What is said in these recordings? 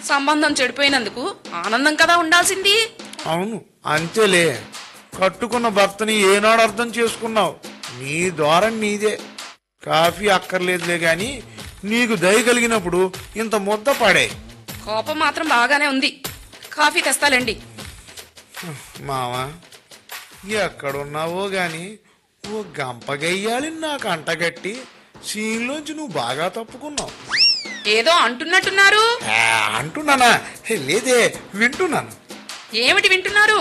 సంబంధం చెడిపోయినందుకు ఆనందం కదా ఉండాల్సింది అవును అంతేలే కట్టుకున్న భర్తని ఏనాడు అర్థం చేసుకున్నావు నీ ద్వారా నీదే కాఫీ అక్కర్లేదులే గాని నీకు దయ కలిగినప్పుడు ఇంత ముద్ద పడే కోపం మాత్రం బాగానే ఉంది కాఫీ తెస్తాలండి మావా ఎక్కడున్నావో గాని ఓ గంపగయ్యాలి నాకు అంటగట్టి సీన్లోంచి నువ్వు బాగా తప్పుకున్నావు ఏదో అంటున్నట్టున్నారు ఆ, అంటున్నానా హే, లేదే వింటున్నాను ఏమిటి వింటున్నారు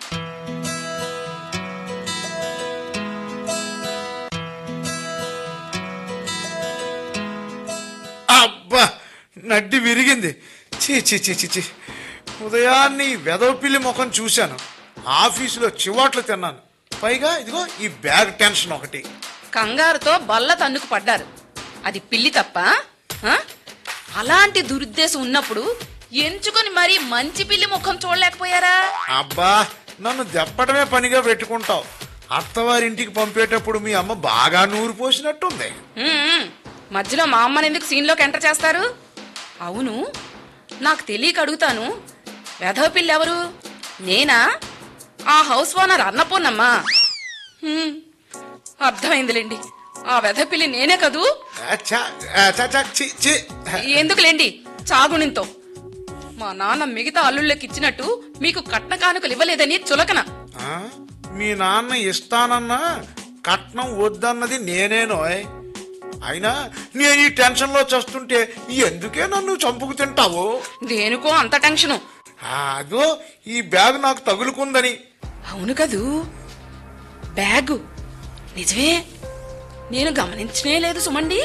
అబ్బా నడ్డి విరిగింది చీ చీ చీ చీ చీ ఉదయాన్ని వెదవపిల్లి ముఖం చూశాను ఆఫీసులో చివాట్లు తిన్నాను పైగా ఇదిగో ఈ బ్యాగ్ టెన్షన్ ఒకటి కంగారుతో బల్ల తన్నుకు పడ్డారు అది పిల్లి తప్ప ఆ? అలాంటి దురుద్దేశం ఉన్నప్పుడు ఎంచుకొని మరీ మంచి పిల్లి ముఖం చూడలేకపోయారా అబ్బా నన్ను దెప్పటమే పనిగా పెట్టుకుంటావు అత్తవారింటికి పంపేటప్పుడు మీ అమ్మ బాగా నూరు పోసినట్టుంది ఉమ్మ్. మధ్యలో మా అమ్మని ఎందుకు సీన్లోకి ఎంటర్ చేస్తారు అవును నాకు తెలియక అడుగుతాను వెధవ పిల్లి ఎవరు నేనా ఆ హౌస్ ఓనర్ అన్నపూర్ణమ్మా హ్మ్. అర్థమైందిలేండి ఆ వెధవ పిల్లి నేనే కదూ అచ్చా, అచ్చా, అచ్చా, ఛీ, ఛీ. ఎందుకులేండి చాగునింతో మా నాన్న మిగతా అల్లుళ్ళకి ఇచ్చినట్టు మీకు కట్న కానుకలు ఇవ్వలేదని చులకన ఆ? మీ నాన్న ఇస్తానన్నా కట్నం వద్దన్నది నేనేనోయ్ అయినా నేను ఈ టెన్షన్ లో చస్తుంటే ఎందుకే నన్ను చంపుకు తింటావు దేనికో అంత టెన్షను ఆ, అదో ఈ బ్యాగ్ నాకు తగులుకుందని అవును కదూ బ్యాగు నిజమే నేను గమనించనే లేదు సుమండి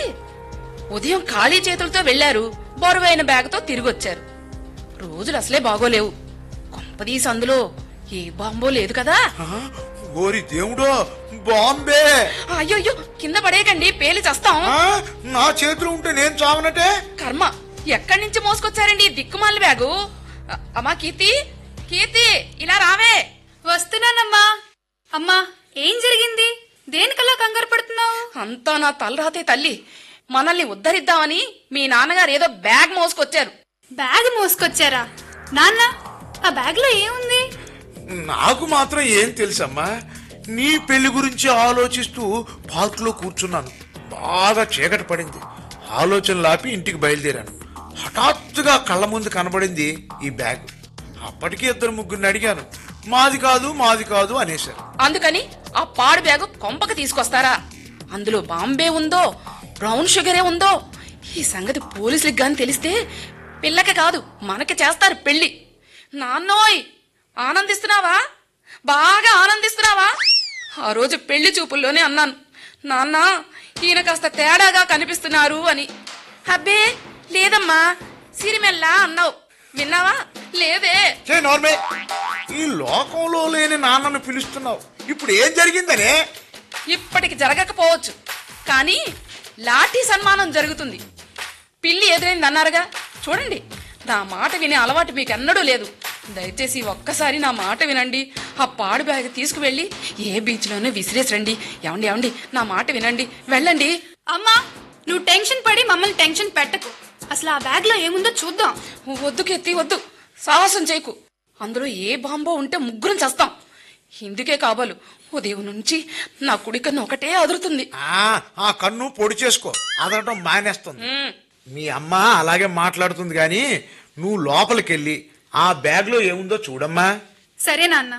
ఉదయం ఖాళీ చేతులతో వెళ్లారు బరువైన బ్యాగుతో తిరిగొచ్చారు రోజులు అసలే బాగోలేవు కొంపదీసి అందులో ఏ బాంబో లేదు కదా ఆ, ఓరి దేవుడో బాంబే అయ్యో కింద పడేయకండి పేలి చస్తాం ఆ, నా చేతిలో ఉంటే నేను చావనటే కర్మ ఎక్కడి నుంచి మోసుకొచ్చారండి ఈ దిక్కుమాల బ్యాగు అ- అమ్మా కీర్తి కీర్తి ఇలా రావే వస్తున్నానమ్మా అమ్మా ఏం జరిగింది దేనికలా కంగారు పడుతున్నావు అంతా నా తలరాతే తల్లి మనల్ని ఉద్ధరిద్దామని మీ నాన్నగారు ఏదో బ్యాగ్ మోసుకొచ్చారు బ్యాగ్ మోసుకొచ్చారా నాన్న ఆ బ్యాగ్ లో ఏముంది నాకు మాత్రం ఏం తెలుసమ్మా నీ పెళ్లి గురించి ఆలోచిస్తూ పార్క్ లో కూర్చున్నాను బాగా చీకటి పడింది ఆలోచనలు ఆపి ఇంటికి బయలుదేరాను హఠాత్తుగా కళ్ళ ముందు కనబడింది ఈ బ్యాగ్ అప్పటికి ఇద్దరు ముగ్గురిని అడిగాను మాది కాదు మాది కాదు అనేశారు అందుకని ఆ పాడు బ్యాగు కొంపకి తీసుకొస్తారా అందులో బాంబే ఉందో బ్రౌన్ షుగరే ఉందో ఈ సంగతి పోలీసులకు గాని తెలిస్తే పిల్లకి కాదు మనకి చేస్తారు పెళ్లి నాన్నోయ్ ఆనందిస్తున్నావా బాగా ఆనందిస్తున్నావా ఆ రోజు పెళ్లి చూపుల్లోనే అన్నాను నాన్న ఈయన కాస్త తేడాగా కనిపిస్తున్నారు అని అబ్బే లేదమ్మా సిరిమెల్లా అన్నావు విన్నావా లేదే చే నోర్మే ఈ లోకంలో లేని నాన్నను పిలుస్తున్నావు ఇప్పుడు ఏం జరిగిందనే ఇప్పటికి జరగకపోవచ్చు కానీ లాఠీ సన్మానం జరుగుతుంది పిల్లి ఎదురైంది అన్నారుగా చూడండి నా మాట వినే అలవాటు మీకు ఎన్నడూ లేదు దయచేసి ఒక్కసారి నా మాట వినండి ఆ పాడు బ్యాగ్ తీసుకువెళ్ళి ఏ బీచ్లోనే విసిరేసరండి ఏమండి ఏమండి నా మాట వినండి వెళ్ళండి అమ్మా నువ్వు టెన్షన్ పడి మమ్మల్ని టెన్షన్ పెట్టకు అసలు ఆ బ్యాగ్ లో ఏముందో చూద్దాం వద్దు కెత్తి వద్దు సాహసం చేయకు అందులో ఏ బాంబో ఉంటే ముగ్గురం చేస్తాం ఇందుకే కాబోలు ఉదయం నుంచి నా కుడి కన్ను ఒకటే అదురుతుంది ఆ ఆ కన్ను పొడి చేసుకో అదనటం మానేస్తుంది ఉమ్. మీ అమ్మ అలాగే మాట్లాడుతుంది గాని నువ్వు లోపలికెళ్ళి ఆ బ్యాగ్ లో ఏముందో చూడమ్మా సరే నాన్న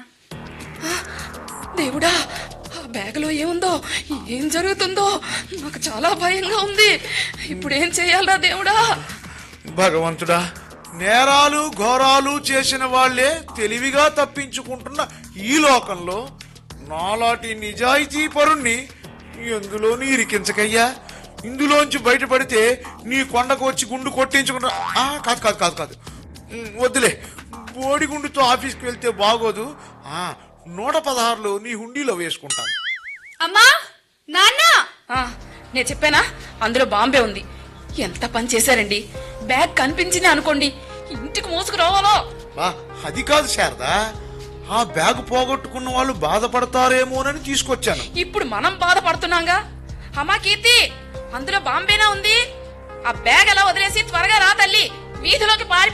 దేవుడా ఆ బ్యాగులో ఏముందో ఏం జరుగుతుందో నాకు చాలా భయంగా ఉంది ఇప్పుడు ఏం చేయాలరా దేవుడా భగవంతుడా నేరాలు ఘోరాలు చేసిన వాళ్లే తెలివిగా తప్పించుకుంటున్న ఈ లోకంలో నాలాంటి నిజాయితీ పరుణ్ణి ఎందులోని ఇరికించకయ్యా ఇందులోంచి బయటపడితే నీ కొండకు వచ్చి గుండు కొట్టించుకుంటా ఆ, కాదు కాదు కాదు కాదు ఉమ్, వద్దులే బోడిగుండుతో ఆఫీస్కి వెళ్తే బాగోదు ఆ నూట పదహారులు నీ హుండీలో వేసుకుంటాను అమ్మా నాన్న ఆ, నేను చెప్పానా అందులో బాంబే ఉంది ఎంత పని చేశారండి బ్యాగ్ కనిపించింది అనుకోండి ఇంటికి మోసుకురావాలో బా అది కాదు శారదా ఆ బ్యాగ్ పోగొట్టుకున్న వాళ్ళు బాధపడతారేమోనని తీసుకొచ్చాను ఇప్పుడు మనం బాధపడుతున్నాంగా అమ్మా కీర్తి అందులో బాంబేనా ఉంది ఆ బ్యాగ్ ఎలా వదిలేసి త్వరగా రా తల్లి వీధిలోకి పారి